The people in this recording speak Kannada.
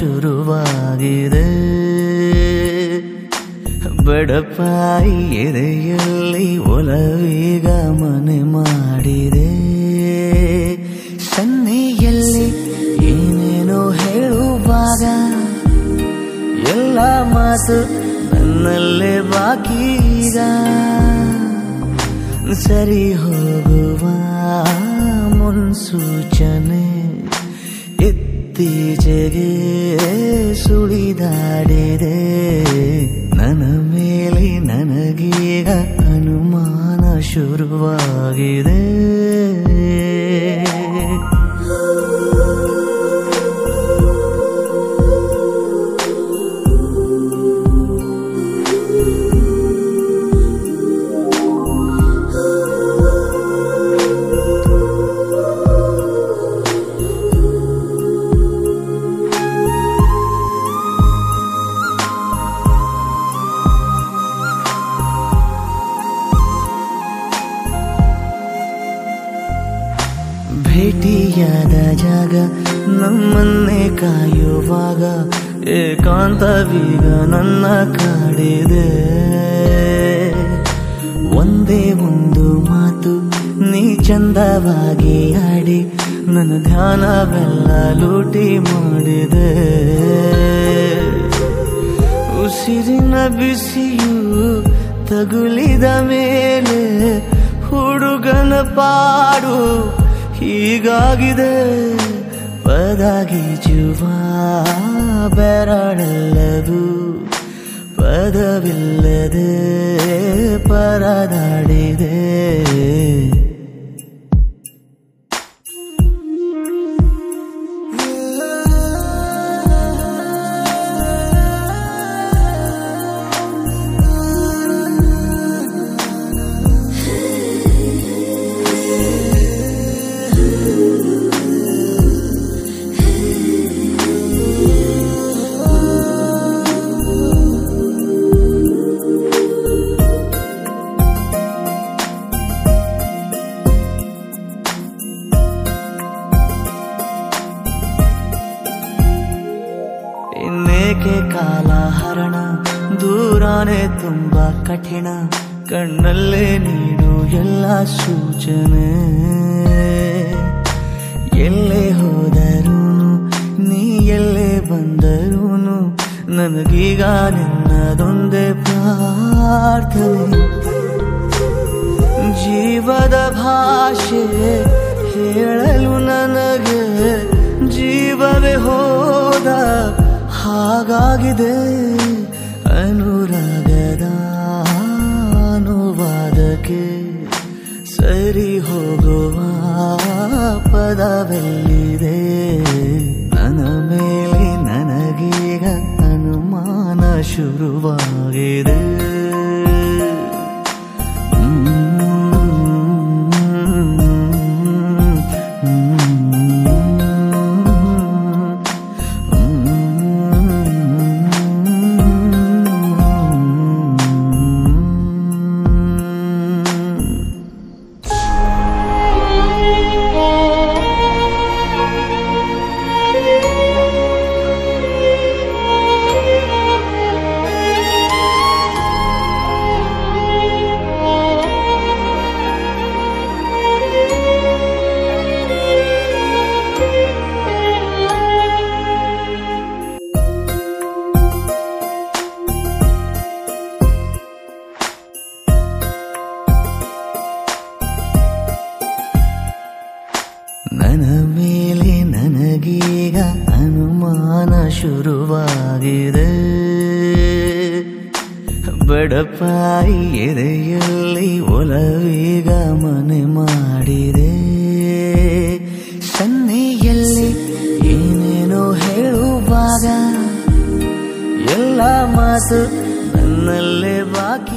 ಶುರುವಾಗಿದೆ ಬಡಪಾಯಿ ಎದೆಯಲ್ಲಿ ಒಲವೀಗ ಮನೆ ಮಾಡಿದೆ ಸನ್ನೆಯಲ್ಲಿ ಏನೇನೋ ಹೇಳುವಾಗ ಎಲ್ಲ ಮಾತು ನನ್ನಲ್ಲೇ ಬಾಕಿ ಈಗ ಸರಿ ಹೋಗುವ ಮುನ್ಸೂಚನೆ ಇತ್ತೀಚೆಗೆ ಸುಳಿದಾಡಿದೆ ನನ್ನ ಮೇಲೆ ನನಗೀಗ ಅನುಮಾನ ಶುರುವಾಗಿದೆ ಭೇಟಿಯಾದ ಜಾಗ ನಮ್ಮನ್ನೇ ಕಾಯುವಾಗ ಏಕಾಂತವೀಗ ನನ್ನ ಕಾಡಿದೆ ಒಂದೇ ಒಂದು ಮಾತು ನೀ ಚಂದವಾಗಿ ಆಡಿ ನನ್ನ ಧ್ಯಾನವೆಲ್ಲ ಲೂಟಿ ಮಾಡಿದೆ ಉಸಿರಿನ ಬಿಸಿಯು ತಗುಲಿದ ಮೇಲೆ ಹುಡುಗನ ಪಾಡು ಹೀಗಾಗಿದೆ ಪದಗೀಜುವ ಬೆರಳೆಲ್ಲದು ಪದವಿಲ್ಲದೆ ಪರದಾಡಿದೆ ಇನ್ನೇಕೆ ಕಾಲ ಹರಣ ದೂರಾನೆ ತುಂಬಾ ಕಠಿಣ ಕಣ್ಣಲ್ಲೇ ನೀಡು ಎಲ್ಲ ಸೂಚನೆ ಎಲ್ಲೇ ಹೋದರೂ ನೀ ಎಲ್ಲೇ ಬಂದರೂನು ನನಗೀಗ ನಿನ್ನದೊಂದೇ ಪ್ರಾರ್ಥನೆ ಜೀವದ ಭಾಷೆ ಹೇಳಲು ನನಗೆ ಜೀವವೇ ಹೋದ ಹಾಗಾಗಿದೆ ಅನುರಾಗದ ಅನುವಾದಕ್ಕೆ ಸರಿ ಹೋಗುವ ಪದವೆಲ್ಲಿದೆ ನನ್ನ ಮೇಲೆ ನನಗೀಗ ಅನುಮಾನ ಶುರುವಾಗಿದೆ ನನ್ನ ಮೇಲೆ ನನಗೀಗ ಅನುಮಾನ ಶುರುವಾಗಿದೆ ಬಡಪಾಯಿ ಎದೆಯಲ್ಲಿ ಒಲವೀಗ ಮನೆ ಮಾಡಿದೆ ಸನ್ನೆಯಲ್ಲಿ ಏನೇನೋ ಹೇಳುವಾಗ ಎಲ್ಲ ಮಾತು ನನ್ನಲ್ಲೇ ಬಾಕಿ